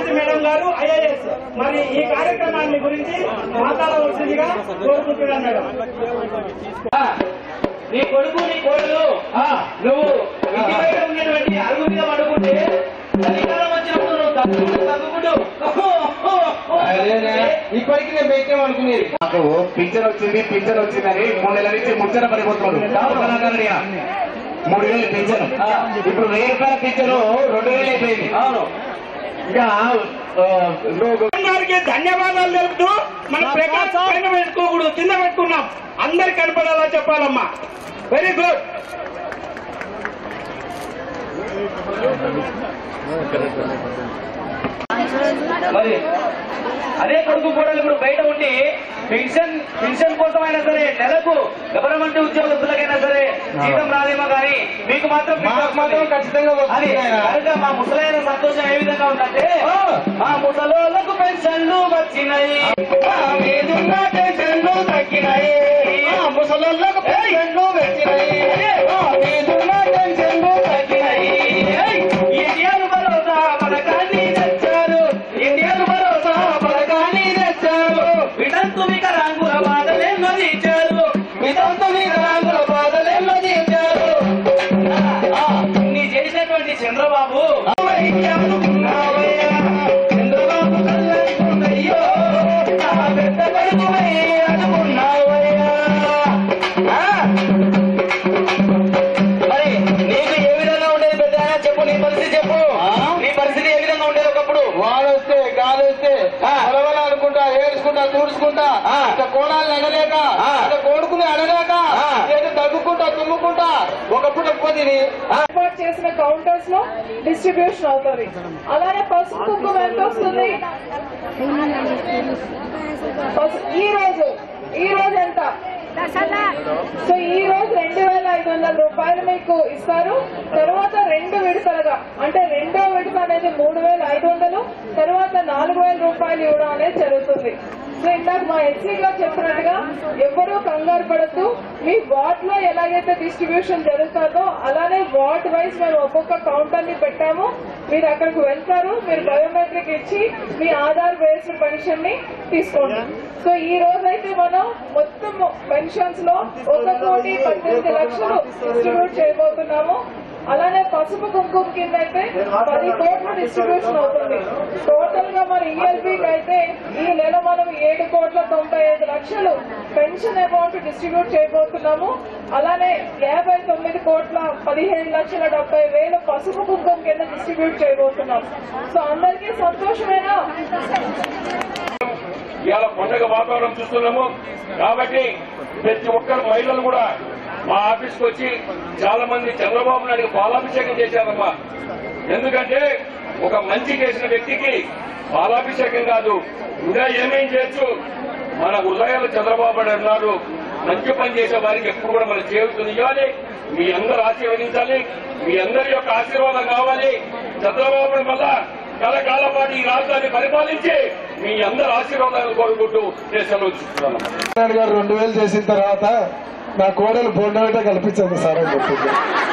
Bharati madam గారు IAS మరి ఈ కార్యక్రమాన్ని గురించి మాట్లాడవలసిందిగా కోరుకుంటున్నాను మేడం నీ కొడుకు నీ కోడలు నువ్వు ఇంటి బయట ఉన్నటువంటి అరుగు మీద పడుకుంటే చలికాలం వచ్చినప్పుడు నువ్వు తగ్గుకుంటూ తగ్గుకుంటూ ఇప్పటికీ నేను పెట్టాం అనుకునేది నాకు పింఛన్ వచ్చింది పింఛన్ వచ్చిందని మూడు నెలల నుంచి ముచ్చట పడిపోతున్నాడు మూడు వేలు పింఛన్ ఇప్పుడు వెయ్యి రూపాయల పింఛన్ రెండు వేలు అయిపోయింది అవును ఇంకా ఆ, నువ్వు గారికి ధన్యవాదాలు తెలుపుతూ మన ప్రకాశ్ పైన పెట్టుకోకూడదు కింద పెట్టుకున్నాం అందరు కనపడేలా చెప్పాలమ్మా వెరీ గుడ్ మరి అదే కొడుకు కూడా ఇప్పుడు బయట ఉండి పెన్షన్ పెన్షన్ కోసం అయినా సరే నెలకు గవర్నమెంట్ ఉద్యోగస్తులకైనా సరే జీతం రాదేమో కానీ మీకు మాత్రం మాకు మాత్రం ఖచ్చితంగా అది వస్తుంది ఆయన. కనుక మా ముసలైన సంతోషం ఏ విధంగా ఉందంటే మా ముసలోళ్ళకు పెన్షన్లు వచ్చినాయి మా మీదున్న పెన్షన్లు తగ్గినాయి మా ముసలోళ్ళకు పెన్షన్లు వచ్చినాయి మా మీదున్న పెన్షన్లు తగ్గినాయి ఇండియాను భరోసా పథకాన్ని తెచ్చారు ఇండియాను భరోసా పథకాన్ని తెచ్చారు విడంతు వికరాంగుల బాధలెన్నో తీర్చారు విడంతు వికరాంగుల బాధలెన్నో తీర్చారు నీ చేసినటువంటి చంద్రబాబు అనుకున్నావయ్యా? చంద్రబాబు కళ్ళనుకున్నయ్యో, నా పెద్ద కొడుకువై అనుకున్నావయ్యా? ఆ? మరి నీకు ఏ విధంగా ఉండేది పెద్ద చెప్పు నీ పరిస్థితి చెప్పు నీ పరిస్థితి ఏ విధంగా ఉండేది ఒకప్పుడు వాడు వస్తే గాలి వస్తే ఆ. పొలవలు అనుకుంటా ఏడ్చుకుంటా తూడ్చుకుంటా ఆ. ఇట్లా కోణాలు అనలేక ఆ. ఇట్లా కొడుకుని అనలేక ఆ. ఏదో తగ్గుకుంటా తుమ్ముకుంటా ఒకప్పుడు ఎక్కువ తిని ఏర్పాటు చేసిన కౌంటర్స్ లో డిస్ట్రిబ్యూషన్ అవుతుంది అలానే పసుపు కుంకుమ ఎంత వస్తుంది పసు- ఈ రోజు ఈ రోజు ఎంత సో ఈ రోజు రెండు వేల ఐదు వందల రూపాయలు మీకు ఇస్తారు తర్వాత రెండు విడతలుగా అంటే రెండో విడత అనేది మూడు వేల ఐదు వందలు తర్వాత నాలుగు వేల రూపాయలు ఇవ్వడం అనేది జరుగుతుంది సో ఇందాక మా ఎస్సీ గారు చెప్పినట్టుగా ఎవరూ కంగారు పడద్దు మీ వార్డ్ లో ఎలాగైతే డిస్ట్రిబ్యూషన్ జరుగుతుందో అలానే వార్డ్ వైజ్ మేము ఒక్కొక్క కౌంటర్ ని పెట్టాము మీరు అక్కడికి వెళ్తారు మీరు బయోమెట్రిక్ ఇచ్చి మీ ఆధార్ బేస్డ్ పెన్షన్ ని తీసుకోండి సో ఈ రోజు అయితే మనం మొత్తం పెన్షన్స్ లో ఒక కోటి పద్దెనిమిది లక్షలు డిస్ట్రిబ్యూట్ చేయబోతున్నాము అలానే పసుపు కుంకుమ కింద అయితే పది కోట్ల డిస్ట్రిబ్యూషన్ అవుతుంది టోటల్ గా మన ఈఎల్పీకి అయితే ఈ నెల మనం ఏడు కోట్ల తొంభై ఐదు లక్షలు పెన్షన్ అమౌంట్ డిస్ట్రిబ్యూట్ చేయబోతున్నాము అలానే యాభై తొమ్మిది కోట్ల పదిహేను లక్షల డెబ్బై వేలు పసుపు కుంకుమ కింద డిస్ట్రిబ్యూట్ చేయబోతున్నాం సో అందరికీ సంతోషమేనా ఇవాళ పండుగ వాతావరణం చూస్తున్నాము కాబట్టి ప్రతి ఒక్కరు మహిళలు కూడా మా ఆఫీస్కి వచ్చి చాలా మంది చంద్రబాబు నాయుడు పాలాభిషేకం చేశారమ్మా ఎందుకంటే ఒక మంచి చేసిన వ్యక్తికి పాలాభిషేకం కాదు ఇంకా ఏమేం చేయొచ్చు మన హృదయాలు చంద్రబాబు నాయుడు ఉన్నారు మంచి పని చేసే వారికి ఎప్పుడు కూడా మనం చేయుతుంది ఇవ్వాలి మీ అందరూ ఆశీర్వదించాలి మీ అందరి యొక్క ఆశీర్వాదం కావాలి చంద్రబాబు నాయుడు వల్ల కలకాలం పాటు ఈ రాష్ట్రాన్ని పరిపాలించి మీ అందరి ఆశీర్వాదాలు కోరుకుంటూ నేను సెలవు తీసుకున్నాను నాయుడు గారు రెండు వేలు చేసిన తర్వాత నా కోడలు బోండవేట కల్పించండి సార్ అని చెప్పింది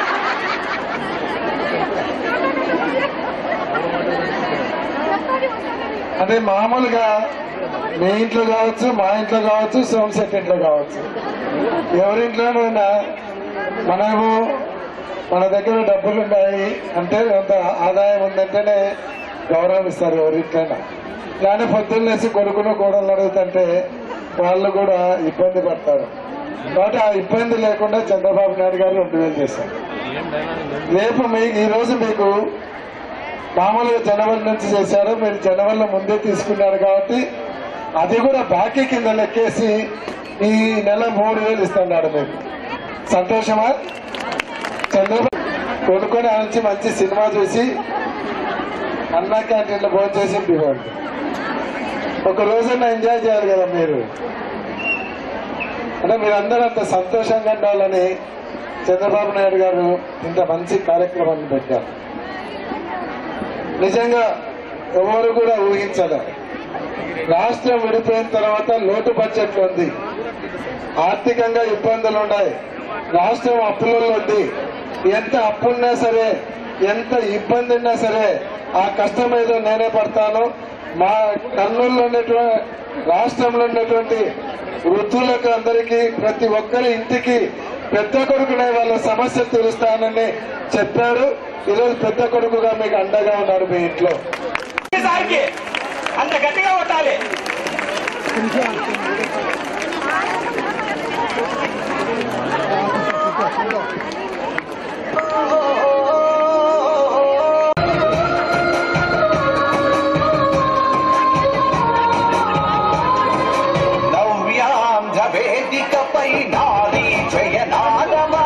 అంటే మామూలుగా మీ ఇంట్లో కావచ్చు మా ఇంట్లో కావచ్చు సోమశెట్టి ఇంట్లో కావచ్చు ఎవరింట్లోనైనా మనము మన దగ్గర డబ్బులు ఉన్నాయి అంటే కొంత ఆదాయం ఉందంటేనే గౌరవం ఇస్తారు ఎవరింట్లైనా కానీ పొద్దున్నేసి కొడుకును కోడలు అడుగుతుంటే వాళ్ళు కూడా ఇబ్బంది పడతారు కాబట్టి ఆ ఇబ్బంది లేకుండా చంద్రబాబు నాయుడు గారు రెండు వేలు చేశారు రేపు మీకు ఈ రోజు మీకు మామూలుగా జనవరి నుంచి చేశారు మీరు జనవరిలో ముందే తీసుకున్నారు కాబట్టి అది కూడా బాకీ కింద లెక్కేసి ఈ నెల మూడు వేలు ఇస్తున్నాడు మీకు సంతోషమా చంద్రబాబు కొనుక్కొని ఆ నుంచి మంచి సినిమా చూసి అన్నా క్యాంటీన్లో భోజనం చేసి ఇంటికి పోండి ఒక రోజున ఎంజాయ్ చేయాలి కదా మీరు అంటే మీరందరూ అంత సంతోషంగా ఉండాలని చంద్రబాబు నాయుడు గారు ఇంత మంచి కార్యక్రమాన్ని పెట్టారు నిజంగా ఎవరు కూడా ఊహించలేరు రాష్ట్రం విడిపోయిన తర్వాత లోటు బడ్జెట్ ఉంది ఆర్థికంగా ఇబ్బందులు ఉన్నాయి రాష్ట్రం అప్పులలో ఉంది ఎంత అప్పున్నా సరే ఎంత ఇబ్బంది ఉన్నా సరే ఆ కష్టం ఏదో నేనే పడతాను మా కర్నూలులో ఉన్నటువంటి రాష్ట్రంలో ఉన్నటువంటి వృద్ధులకు అందరికీ ప్రతి ఒక్కరి ఇంటికి పెద్ద కొడుకునే వాళ్ళ సమస్య తీరుస్తానని చెప్పాడు ఈరోజు పెద్ద కొడుకుగా మీకు అండగా ఉన్నాడు మీ ఇంట్లో సార్కి అంత గట్టిగా కొట్టాలి నవ్యాంధ్ర వేదికపై నారీ జయనాదమా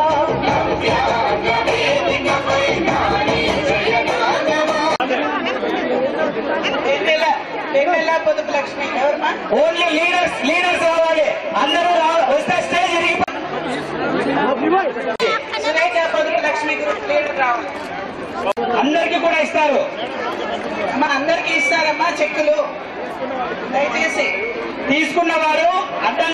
ఓన్లీ లీడర్స్ లీడర్స్ రావాలి అందరూ రావాలి వస్తే స్టేజ్ ఇరిగి అందరికీ కూడా ఇస్తారు మా అందరికీ ఇస్తారమ్మా చెక్కులు దయచేసి తీసుకున్న వారు అడ్డం